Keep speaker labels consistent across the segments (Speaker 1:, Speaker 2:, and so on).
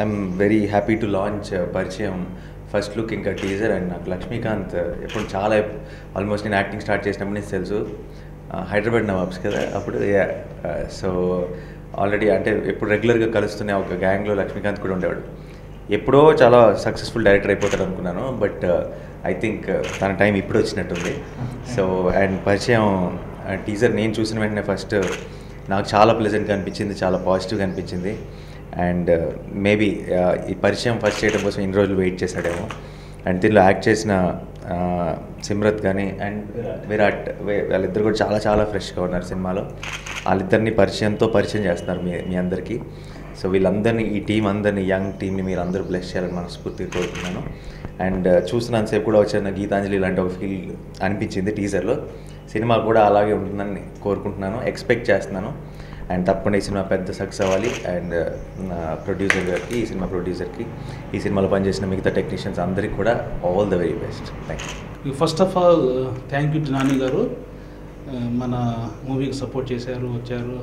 Speaker 1: I'm very happy to launch Parichayam first look ఇంకా teaser and నాకు లక్ష్మీకాంత్ ఎప్పుడు చాలా ఆల్మోస్ట్ నేను యాక్టింగ్ స్టార్ట్ చేసినప్పుడు నుంచి తెలుసు ఆ, హైదరాబాద్ నవాబ్స్ కదా అప్పుడు సో ఆల్రెడీ అంటే ఎప్పుడు రెగ్యులర్గా కలుస్తున్న ఒక గ్యాంగ్లో లక్ష్మీకాంత్ కూడా ఉండేవాడు ఎప్పుడో చాలా సక్సెస్ఫుల్ డైరెక్టర్ అయిపోతాడు అనుకున్నాను బట్ ఐ థింక్ తన టైం ఇప్పుడు వచ్చినట్టుంది సో అండ్ పరిచయం టీజర్ నేను చూసిన వెంటనే ఫస్ట్ నాకు చాలా ప్లెజెంట్గా అనిపించింది చాలా పాజిటివ్గా అనిపించింది అండ్ మేబీ ఈ పరిచయం ఫస్ట్ చేయడం కోసం ఇన్ని రోజులు వెయిట్ చేశాడేమో అండ్ దీనిలో యాక్ట్ చేసిన ఆ, సిమ్రత్ కానీ అండ్ విరాట్ వే- వాళ్ళిద్దరు కూడా చాలా చాలా ఫ్రెష్గా ఉన్నారు సినిమాలో వాళ్ళిద్దరిని పరిచయంతో పరిచయం చేస్తున్నారు మీ మీ అందరికీ సో వీళ్ళందరినీ ఈ టీం అందరినీ యంగ్ టీంని మీరు అందరూ బ్లెస్ చేయాలని మనస్ఫూర్తిగా కోరుతున్నాను అండ్ చూసినంతసేపు కూడా వచ్చిన గీతాంజలి లాంటి ఒక ఫీల్ అనిపించింది టీజర్లో సినిమా కూడా అలాగే ఉంటుందని కోరుకుంటున్నాను ఎక్స్పెక్ట్ చేస్తున్నాను అండ్ తప్పకుండా ఈ సినిమా పెద్ద సక్సెస్ అవ్వాలి అండ్ నా ప్రొడ్యూసర్ గారికి ఈ సినిమా ప్రొడ్యూసర్కి ఈ సినిమాలో పనిచేసిన మిగతా టెక్నీషియన్స్ అందరికీ కూడా all the very best thank you
Speaker 2: first of all thank you to Nani గారు Uh, మన మూవీకి సపోర్ట్ చేశారు వచ్చారు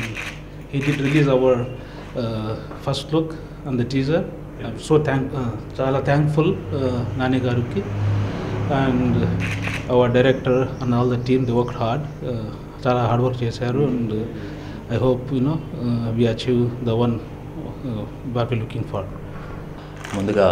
Speaker 2: he did release our first look and the teaser so thank చాలా థ్యాంక్ఫుల్ నాని గారికి and our director and all the team the work hard చాలా hard work చేశారు and I hope you know we achieve the one what we looking for
Speaker 3: ముందుగా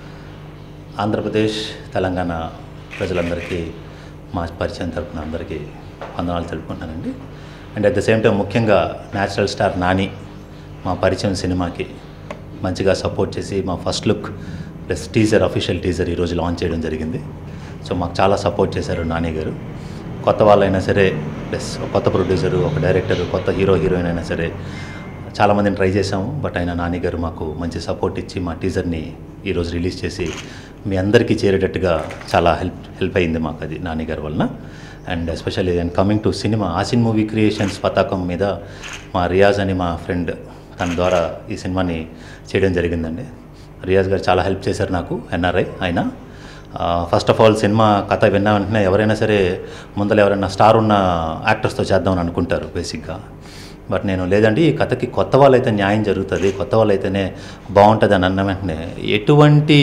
Speaker 3: ఆంధ్రప్రదేశ్ తెలంగాణ ప్రజలందరికీ మా పరిచయం తరపున అందరికీ వందనాలు తెలుపుకుంటున్నానండి and at the same time ముఖ్యంగా న్యాచురల్ స్టార్ నాని మా పరిచయం సినిమాకి మంచిగా సపోర్ట్ చేసి మా first look plus teaser official teaser ఈరోజు లాంచ్ చేయడం జరిగింది సో మాకు చాలా సపోర్ట్ చేశారు నాని గారు కొత్త వాళ్ళైనా సరే ప్లస్ ఒక కొత్త ప్రొడ్యూసరు ఒక డైరెక్టర్ కొత్త హీరో హీరోయిన్ అయినా సరే చాలామందిని ట్రై చేసాము బట్ ఆయన నాని గారు మాకు మంచి సపోర్ట్ ఇచ్చి మా టీజర్ని ఈరోజు రిలీజ్ చేసి మీ అందరికీ చేరేటట్టుగా చాలా హెల్ప్ హెల్ప్ అయింది మాకు అది నాని గారి వలన and especially and coming to cinema Asin movie creations పతాకం మీద మా రియాజ్ అని మా ఫ్రెండ్ తన ద్వారా ఈ సినిమాని చేయడం జరిగిందండి రియాజ్ గారు చాలా హెల్ప్ చేశారు నాకు ఎన్ఆర్ఐ ఆయన ఫస్ట్ ఆఫ్ ఆల్ సినిమా కథ విన్న వెంటనే ఎవరైనా సరే ముందర ఎవరైనా స్టార్ ఉన్న యాక్టర్స్తో చేద్దామని అనుకుంటారు బేసిక్గా బట్ నేను లేదండి ఈ కథకి కొత్త వాళ్ళైతే న్యాయం జరుగుతుంది కొత్త వాళ్ళైతేనే బాగుంటుంది అని అన్న వెంటనే ఎటువంటి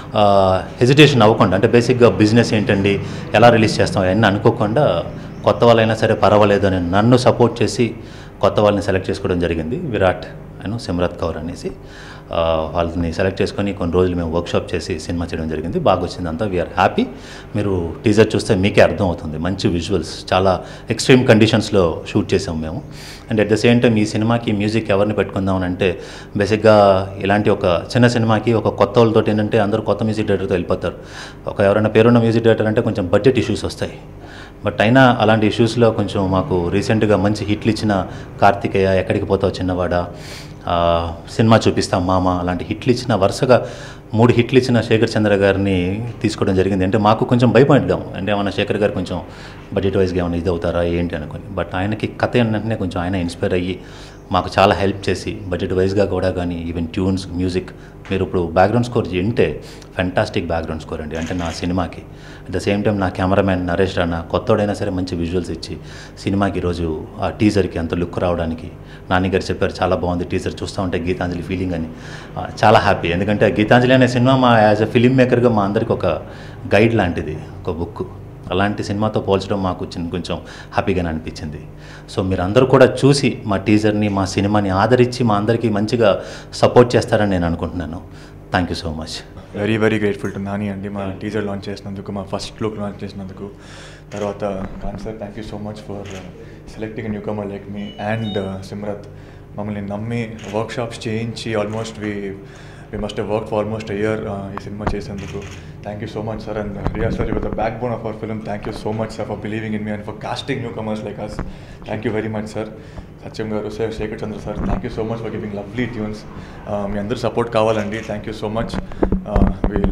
Speaker 3: హెజిటేషన్ అవ్వకుండా అంటే బేసిక్గా బిజినెస్ ఏంటండి ఎలా రిలీజ్ చేస్తాం అవన్నీ అనుకోకుండా కొత్త వాళ్ళైనా సరే పర్వాలేదు అని నన్ను సపోర్ట్ చేసి కొత్త వాళ్ళని సెలెక్ట్ చేసుకోవడం జరిగింది విరాట్ అండ్ సిమ్రత్ కౌర్ అనేసి ఆ, వాళ్ళని సెలెక్ట్ చేసుకొని కొన్ని రోజులు మేము వర్క్షాప్ చేసి సినిమా చేయడం జరిగింది బాగా వచ్చింది అంతా వీఆర్ హ్యాపీ మీరు టీజర్ చూస్తే మీకే అర్థం అవుతుంది మంచి విజువల్స్ చాలా ఎక్స్ట్రీమ్ కండిషన్స్లో షూట్ చేసాం మేము and at the same time ఈ సినిమాకి మ్యూజిక్ ఎవరిని పెట్టుకుందాం అని అంటే బేసిక్గా ఇలాంటి ఒక చిన్న సినిమాకి ఒక కొత్త వాళ్ళతో ఏంటంటే అందరూ కొత్త మ్యూజిక్ డైరెక్టర్తో వెళ్ళిపోతారు ఒక ఎవరైనా పేరున్న మ్యూజిక్ డైరెక్టర్ అంటే కొంచెం బడ్జెట్ ఇష్యూస్ వస్తాయి బట్ అయినా అలాంటి ఇష్యూస్లో కొంచెం మాకు రీసెంట్గా మంచి హిట్లు ఇచ్చిన కార్తికేయ ఎక్కడికి పోతావు చిన్నవాడ ఆ, సినిమా చూపిస్తాం మామ అలాంటి హిట్లు ఇచ్చిన వరుసగా మూడు హిట్లు ఇచ్చిన శేఖర్ చంద్ర గారిని తీసుకోవడం జరిగింది అంటే మాకు కొంచెం భయపడ్డాం అంటే ఏమన్నా శేఖర్ గారు కొంచెం బడ్జెట్ వైజ్గా ఏమైనా ఇది అవుతారా ఏంటి అనుకొని బట్ ఆయనకి కథ ఏంటంటే కొంచెం ఆయన ఇన్స్పైర్ అయ్యి మాకు చాలా హెల్ప్ చేసి బడ్జెట్ వైజ్గా కూడా కానీ ఈవెన్ ట్యూన్స్ మ్యూజిక్ మీరు ఇప్పుడు బ్యాక్గ్రౌండ్ స్కోర్ వింటే ఫెంటాస్టిక్ బ్యాక్గ్రౌండ్ స్కోర్ అండి అంటే నా సినిమాకి అట్ ద సేమ్ టైం నా కెమెరామ్యాన్ నరేష్ రానా కొత్తోడైనా సరే మంచి విజువల్స్ ఇచ్చి సినిమాకి ఈరోజు ఆ టీజర్కి అంత లుక్ రావడానికి నాన్నగారు చెప్పారు చాలా బాగుంది టీజర్ చూస్తూ ఉంటే గీతాంజలి ఫీలింగ్ అని ఆ, చాలా హ్యాపీ ఎందుకంటే గీతాంజలి అనే సినిమా మా యాజ్ అ ఫిలిం మేకర్గా మా అందరికి ఒక గైడ్ లాంటిది ఒక బుక్ అలాంటి సినిమాతో పోల్చడం మాకు చిన్న కొంచెం హ్యాపీగానే అనిపించింది సో మీరు అందరూ కూడా చూసి మా టీజర్ని మా సినిమాని ఆదరించి మా అందరికీ మంచిగా సపోర్ట్ చేస్తారని నేను అనుకుంటున్నాను thank you so much
Speaker 4: very very grateful to Nani అండి మా టీజర్ లాంచ్ చేసినందుకు మా ఫస్ట్ లుక్ లాంచ్ చేసినందుకు తర్వాత Khan sir thank you so much for selecting newcomer like me and Simrat మమ్మల్ని నమ్మి వర్క్షాప్స్ చేయించి almost we we must work for almost year ఈ సినిమా చేసేందుకు thank you so much sir and Riya sir your the backbone of our film thank you so much sir for believing in me and for casting newcomers like us thank you very much sir సత్యం గారు sir Shekhar Chandra sir thank you so much for giving lovely tunes మీ అందరూ support కావాలండి thank you so much well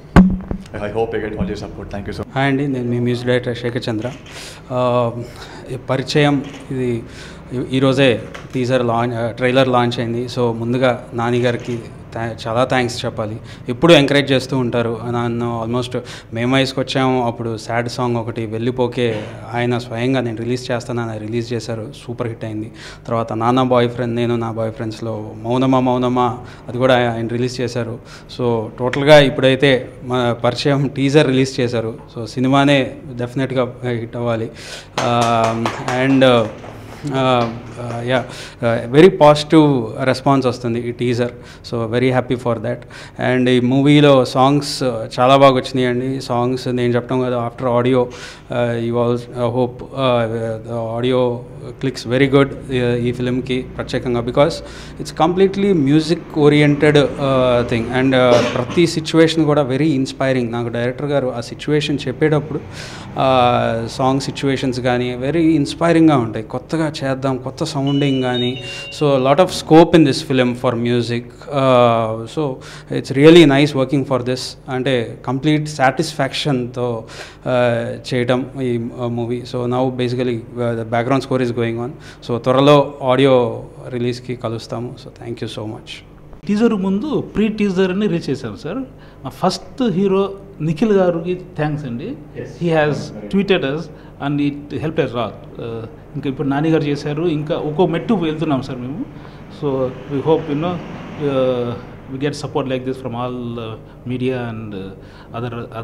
Speaker 4: I hope I get all you support thank you so
Speaker 5: hi అండి నేను మీ music director Shekhar Chandra ఆ, ఈ పరిచయం ఇది ఈ- ఈరోజే టీజర్ లాంచ్ ట్రైలర్ లాంచ్ అయింది సో ముందుగా నాని గారికి థా- చాలా థ్యాంక్స్ చెప్పాలి ఎప్పుడు ఎంకరేజ్ చేస్తూ ఉంటారు నన్ను ఆల్మోస్ట్ మేము వయసుకు వచ్చాము అప్పుడు సాడ్ సాంగ్ ఒకటి వెళ్ళిపోకే ఆయన స్వయంగా నేను రిలీజ్ చేస్తానని రిలీజ్ చేశారు సూపర్ హిట్ అయింది తర్వాత నాన్న బాయ్ ఫ్రెండ్ నేను నా బాయ్ ఫ్రెండ్స్లో మౌనమా మౌనమా అది కూడా ఆయన రిలీజ్ చేశారు సో టోటల్గా ఇప్పుడైతే మా పరిచయం టీజర్ రిలీజ్ చేశారు సో సినిమానే డెఫినెట్గా హిట్ అవ్వాలి and yeah very positive response వస్తుంది ఈ teaser so very happy for that and ఈ మూవీలో సాంగ్స్ చాలా బాగా వచ్చినాయి అండి సాంగ్స్ నేను చెప్పడం కదా after audio you all hope audio clicks very good ఈ ఫిలింకి ప్రత్యేకంగా because it's completely music oriented thing and ప్రతి సిచ్యువేషన్ కూడా వెరీ ఇన్స్పైరింగ్ నాకు డైరెక్టర్ గారు ఆ సిచ్యువేషన్ చెప్పేటప్పుడు సాంగ్ సిచ్యువేషన్స్ కానీ వెరీ ఇన్స్పైరింగ్గా ఉంటాయి కొత్తగా చేద్దాం కొత్త సౌండింగ్ కానీ so lot of scope in this film for music so it's really nice working for this అంటే కంప్లీట్ సాటిస్ఫాక్షన్తో చేయటం ఈ movie so now basically the background score is going on so త్వరలో ఆడియో రిలీజ్కి కలుస్తాము so thank you so much
Speaker 2: teaser ముందు pre teaser అని reach చేశాం సార్ మా ఫస్ట్ హీరో నిఖిల్ గారికి థ్యాంక్స్ అండి he has tweeted us and it help us lot ఇంకా ఇప్పుడు నాని గారు చేశారు ఇంకా ఒక్కో మెట్టు వెళ్తున్నాం సార్ మేము so we hope you know we get support like this from all media and other